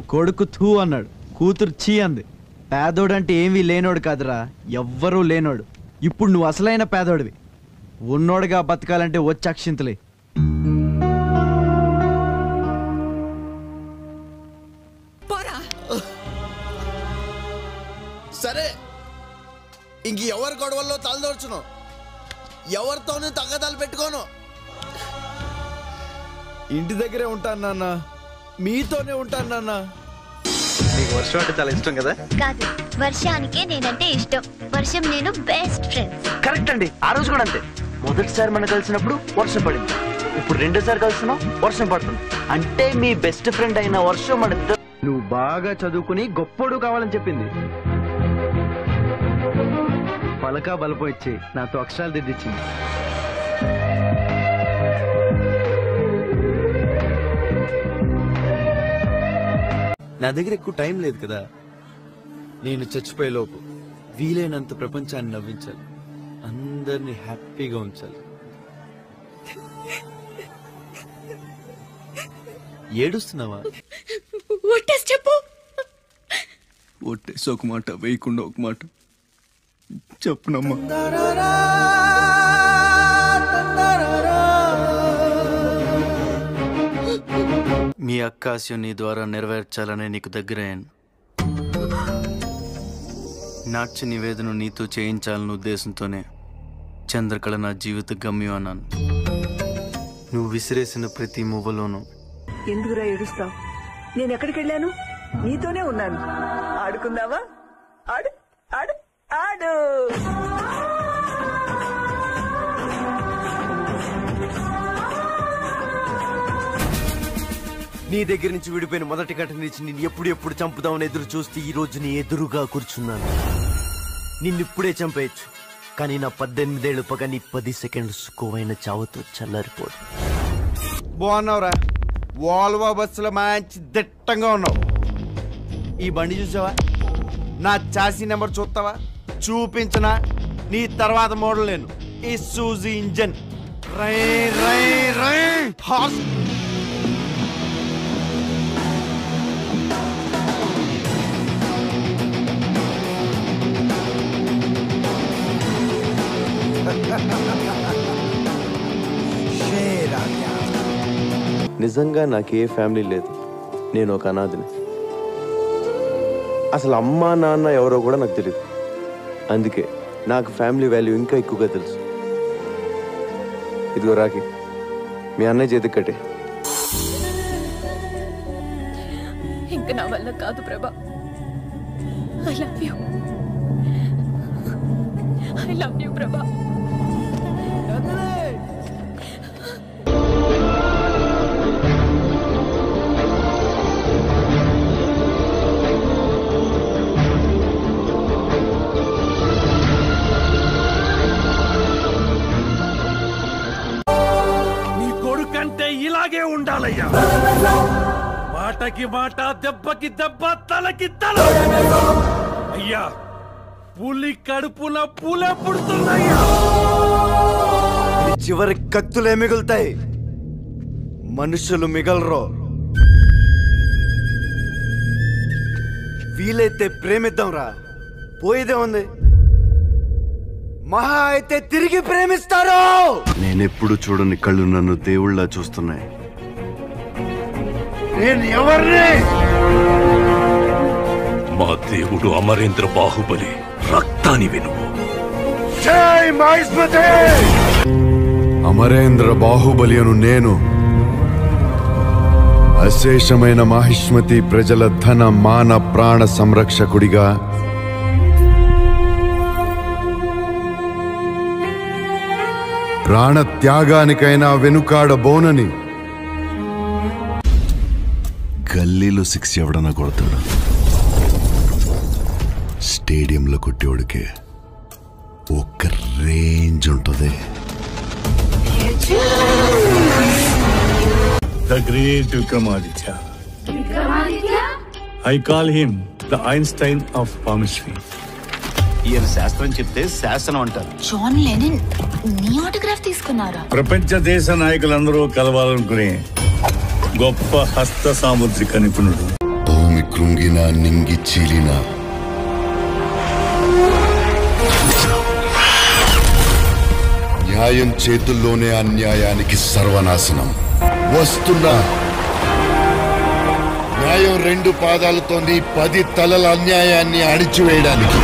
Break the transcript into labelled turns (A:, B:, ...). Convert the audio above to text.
A: కొడుకు థూ అన్నాడు కూతురు చీ అంది పేదోడంటే ఏమీ లేనోడు కాదురా ఎవ్వరూ లేనోడు ఇప్పుడు నువ్వు అసలైన పేదోడివి ఉన్నోడుగా బతకాలంటే వచ్చి అక్షింతలే
B: సరే ఇంక ఎవరి గొడవల్లో తలదోర్చును ఎవరితోనూ తగ్గదాలు పెట్టుకోను ఇంటి దగ్గరే ఉంటాను నాన్న మీతోనే ఉంటాను నాన్న
A: నీకు వర్షం అంటే చాలా ఇష్టం కదా
C: కాదు వర్షానికే నేనంటే ఇష్టం వర్షం నేను బెస్ట్ ఫ్రెండ్స్
D: కరెక్ట్ అండి ఆ రోజు కూడా అంతే మొదటిసారి మనం కలిసినప్పుడు వర్షం పడింది ఇప్పుడు రెండోసారి కలిసినాం వర్షం పడుతుంది అంటే మీ బెస్ట్ ఫ్రెండ్ అయిన వర్షం మన ఇద్దరు
A: నువ్వు బాగా చదువుకుని గొప్పోడు కావాలని చెప్పింది పలక బలపో ఇచ్చి నాతో అక్షరాలు దిద్దిచ్చింది
B: నా దగ్గర ఎక్కువ టైం లేదు కదా నేను చచ్చిపోయే లోపు వీలైనంత ప్రపంచాన్ని నవ్వించాలి అందరినీ హ్యాపీగా ఉంచాలి ఏడుస్తున్నావా
E: ఒట్టేసి చెప్పు
B: ఒట్టేసి ఒక మాట వేయకుండా ఒక మాట చెప్పునమ్మా
D: మీ అక్క ఆశయం నీ ద్వారా నెరవేర్చాలనే నీకు దగ్గరయ్యాను నాట్య నివేదన నీతో చేయించాలన్న ఉద్దేశంతోనే చంద్రకళ నా జీవిత గమ్యం అన్నాను నువ్వు విసిరేసిన ప్రతి మువ్వలోనూ
F: ఎందుకురా ఏడుస్తావు నేను ఎక్కడికి వెళ్ళాను నీతోనే ఉన్నాను ఆడుకుందావా ఆడు ఆడు ఆడు
B: నీ దగ్గర నుంచి విడిపోయిన మొదటి ఘటన నుంచి నేను ఎప్పుడు ఎప్పుడు చంపుదామని ఎదురు చూస్తే ఈ రోజు నీ ఎదురుగా కూర్చున్నాను నిన్నిప్పుడే చంపేయచ్చు కానీ నా పద్దెనిమిదేళ్ళు పగ నీ పది సెకండ్లు సుఖమైన చావుతో చల్లారిపోదు బాగున్నావురా వాల్వా బస్సులో మంచి దిట్టంగా ఉన్నావు ఈ బండి చూసావా నా చాసీ నెంబర్ చూస్తావా చూపించనా నీ తర్వాత మోడల్ నేను ఈ సూజీ ఇంజన్ రై రై రై హార్స్
G: నిజంగా నాకే ఫ్యామిలీ లేదు నేను ఒక అనాథిని అసలు అమ్మా నాన్న ఎవరో కూడా నాకు తెలియదు అందుకే నాకు ఫ్యామిలీ వాల్యూ ఇంకా ఎక్కువగా తెలుసు ఇదిగో రాకి మీ అన్నయ్య చేతికి కట్టే
E: ఇంక నా వల్ల కాదు Prabha I love you I love you Prabha
H: నీ కొడుకంటే ఇలాగే ఉండాలయ్యా మాటకి మాట దెబ్బకి దెబ్బ తలకి తల అయ్యా పులి కడుపున పూలే పుడుతుందయ్యా
B: చివరి కత్తులే మిగులుతాయి మనుషులు మిగలరు వీలైతే ప్రేమిద్దాంరా పోయేదే ఉంది మహా అయితే తిరిగి ప్రేమిస్తారు
G: నేనెప్పుడు చూడని కళ్ళు నన్ను దేవుళ్ళ చూస్తున్నాయి
B: నేను ఎవరిని
H: మా దేవుడు అమరేంద్ర బాహుబలి రక్తాని వినువు
B: జై మహేష్మతి
I: అమరేంద్ర బాహుబలి అను నేను అశేషమైన మాహిష్మతి ప్రజల ధన మాన ప్రాణ సంరక్షకుడిగా ప్రాణ త్యాగానికైనా వెనుకాడబోనని గల్లీలో సిక్స్ ఎవడన్నా కొడతాడు స్టేడియంలో కొట్టేవాడికే ఒక్క రేంజ్ ఉంటుంది
H: The great Vikramaditya. I call him the Einstein of palmistry.
D: ఈయన శాస్త్రం చెప్తే శాసనం అంటారు
E: జాన్ లెనిన్ నీ ఆటోగ్రాఫ్ తీసుకున్నారా
H: ప్రపంచ దేశ నాయకులందరూ కలవాలనుకునే గొప్ప హస్త సాముద్రిక నిపుణుడు
I: భూమి భూమి కృంగినా నింగి చీలినా న్యాయం చేతుల్లోనే అన్యాయానికి సర్వనాశనం వస్తున్నా న్యాయం రెండు పాదాలతో నీ పది తలల అన్యాయాన్ని అణిచివేయడానికి